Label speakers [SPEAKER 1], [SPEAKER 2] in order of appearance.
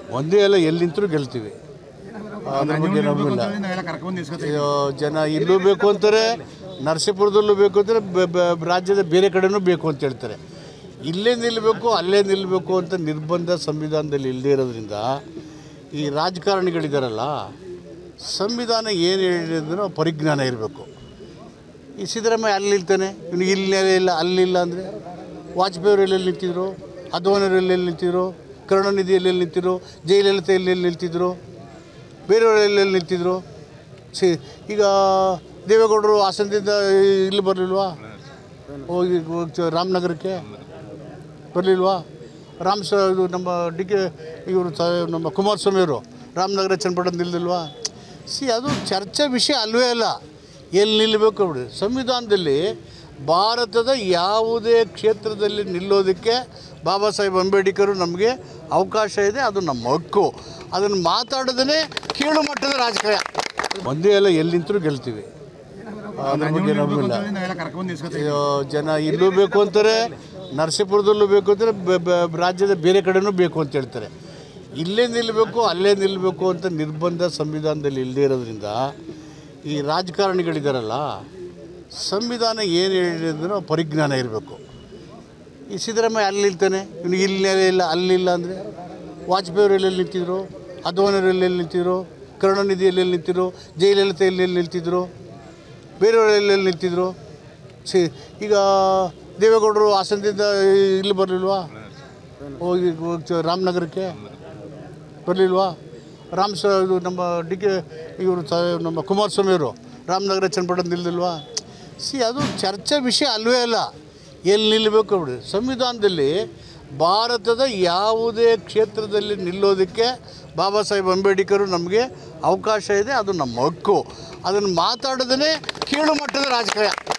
[SPEAKER 1] ಒಂದೇ ಅಲ್ಲ ಎಲ್ಲಿ ನಿಂತರೂ ಗೆಲ್ತೀವಿ ಅದ್ರ ಬಗ್ಗೆ ನಂಬಿಲ್ಲ
[SPEAKER 2] ನಾವೆಲ್ಲ ಕರ್ಕೊಂಡು ನಿಲ್ಸ್ಕೊತೀವಿ
[SPEAKER 1] ಅಯ್ಯೋ, ಜನ ಇಲ್ಲೂ ಬೇಕು ಅಂತಾರೆ ನರಸೀಪುರದಲ್ಲೂ ಬೇಕು ಅಂತಾರೆ ಬೆ- ಬೆ- ರಾಜ್ಯದ ಬೇರೆ ಕಡೆನೂ ಬೇಕು ಅಂತ ಹೇಳ್ತಾರೆ ಇಲ್ಲೇ ನಿಲ್ಲಬೇಕು ಅಲ್ಲೇ ನಿಲ್ಲಬೇಕು ಅಂತ ನಿರ್ಬಂಧ ಸಂವಿಧಾನದಲ್ಲಿ ಇಲ್ಲದೇ ಇರೋದ್ರಿಂದ ಈ ರಾಜಕಾರಣಿಗಳಿದಾರಲ್ಲ ಸಂವಿಧಾನ ಏನು ಹೇಳಿದ್ರೆ ಪರಿಜ್ಞಾನ ಇರಬೇಕು ಈ ಸಿದ್ದರಾಮಯ್ಯ ಅಲ್ಲಿ ನಿಲ್ತಾನೆ ಇವ್ನು ಇಲ್ಲಿ ಇಲ್ಲ ಅಲ್ಲಿಲ್ಲ ಅಂದರೆ ವಾಜಪೇಯಿ ಎಲ್ಲೆಲ್ಲಿ ನಿಂತಿದ್ರು ಅದ್ವಾನಿಯವರು ಎಲ್ಲೆಲ್ಲಿ ನಿಂತಿದ್ರು ಕರುಣಾನಿಧಿ ಎಲ್ಲೆಲ್ಲಿ ನಿಂತಿದ್ರು ಜಯಲಲಿತಾ ಎಲ್ಲೆಲ್ಲಿ ನಿಲ್ತಿದ್ರು ಬೇರೆಯವರು ಎಲ್ಲೆಲ್ಲಿ ನಿಂತಿದ್ರು ಸಿ ಈಗ ದೇವೇಗೌಡರು ಹಾಸನದಿಂದ ಇಲ್ಲಿ ಬರಲಿಲ್ವಾ ಹೋಗಿ ಹೋಗಿ ರಾಮನಗರಕ್ಕೆ ಬರಲಿಲ್ವಾ ರಾಮ್ ಸ ಇದು ನಮ್ಮ ಡಿ ಕೆ ಇವರು ಸ ನಮ್ಮ ಕುಮಾರಸ್ವಾಮಿಯವರು ರಾಮನಗರ ಚನ್ನಪಟ್ಟಣ ನಿಲ್ದಿಲ್ವಾ ಸಿ ಅದು ಚರ್ಚೆ ವಿಷಯ ಅಲ್ವೇ ಅಲ್ಲ ಎಲ್ಲಿ ನಿಲ್ಲಬೇಕು ಬಿಡಿ ಸಂವಿಧಾನದಲ್ಲಿ ಭಾರತದ ಯಾವುದೇ ಕ್ಷೇತ್ರದಲ್ಲಿ ನಿಲ್ಲೋದಕ್ಕೆ ಬಾಬಾ ಸಾಹೇಬ್ ಅಂಬೇಡ್ಕರ್ ನಮಗೆ ಅವಕಾಶ ಇದೆ ಅದು ನಮ್ಮ ಹಕ್ಕು ಅದನ್ನು ಮಾತಾಡೋದೇ ಕೀಳು ಮಟ್ಟದ ರಾಜಕಾರಣ ಒಂದೇ ಅಲ್ಲ ಎಲ್ಲಿ ನಿಂತರೂ ಗೆಲ್ತೀವಿ ಅದ್ರ ಬಗ್ಗೆ ನಂಬಿಲ್ಲ
[SPEAKER 2] ನಾವೆಲ್ಲ ಕರ್ಕೊಂಡು ನಿಲ್ಸ್ಕೊತೀವಿ
[SPEAKER 1] ಅಯ್ಯೋ, ಜನ ಇಲ್ಲೂ ಬೇಕು ಅಂತಾರೆ ನರಸೀಪುರದಲ್ಲೂ ಬೇಕು ಅಂತಾರೆ ಬೆ- ಬೆ- ರಾಜ್ಯದ ಬೇರೆ ಕಡೆನೂ ಬೇಕು ಅಂತ ಹೇಳ್ತಾರೆ ಇಲ್ಲೇ ನಿಲ್ಲಬೇಕು ಅಲ್ಲೇ ನಿಲ್ಲಬೇಕು ಅಂತ ನಿರ್ಬಂಧ ಸಂವಿಧಾನದಲ್ಲಿ ಇಲ್ಲದೇ ಇರೋದ್ರಿಂದ ಈ ರಾಜಕಾರಣಿಗಳಿದಾರಲ್ಲ ಸಂವಿಧಾನ ಏನು ಹೇಳಿದ್ರೆ ಪರಿಜ್ಞಾನ ಇರಬೇಕು ಈ ಸಿದ್ದರಾಮಯ್ಯ ಅಲ್ಲಿ ನಿಲ್ತಾನೆ ಇವ್ನು ಇಲ್ಲಿ ಇಲ್ಲ ಅಲ್ಲಿಲ್ಲ ಅಂದರೆ ವಾಜಪೇಯಿ ಎಲ್ಲೆಲ್ಲಿ ನಿಂತಿದ್ರು ಅದ್ವಾನಿಯವರು ಎಲ್ಲೆಲ್ಲಿ ನಿಂತಿದ್ರು ಕರುಣಾನಿಧಿ ಎಲ್ಲೆಲ್ಲಿ ನಿಂತಿದ್ರು ಜಯಲಲಿತಾ ಎಲ್ಲೆಲ್ಲಿ ನಿಲ್ತಿದ್ರು ಬೇರೆಯವರು ಎಲ್ಲೆಲ್ಲಿ ನಿಂತಿದ್ರು ಸಿ ಈಗ ದೇವೇಗೌಡರು ಹಾಸನದಿಂದ ಇಲ್ಲಿ ಬರಲಿಲ್ವಾ ಹೋಗಿ ಹೋಗಿ ರಾಮನಗರಕ್ಕೆ ಬರಲಿಲ್ವಾ ರಾಮ್ ಸ ಇದು ನಮ್ಮ ಡಿ ಕೆ ಇವರು ಸ ನಮ್ಮ ಕುಮಾರಸ್ವಾಮಿಯವರು ರಾಮನಗರ ಚನ್ನಪಟ್ಟಣ ನಿಲ್ದಿಲ್ವಾ ಸಿ ಅದು ಚರ್ಚೆ ವಿಷಯ ಅಲ್ವೇ ಅಲ್ಲ ಎಲ್ಲಿ ನಿಲ್ಲಬೇಕು ಬಿಡಿ ಸಂವಿಧಾನದಲ್ಲಿ ಭಾರತದ ಯಾವುದೇ ಕ್ಷೇತ್ರದಲ್ಲಿ ನಿಲ್ಲೋದಕ್ಕೆ ಬಾಬಾ ಸಾಹೇಬ್ ಅಂಬೇಡ್ಕರ್ ನಮಗೆ ಅವಕಾಶ ಇದೆ ಅದು ನಮ್ಮ ಹಕ್ಕು ಅದನ್ನು ಮಾತಾಡೋದೇ ಕೀಳು ಮಟ್ಟದ ರಾಜಕಾರಣ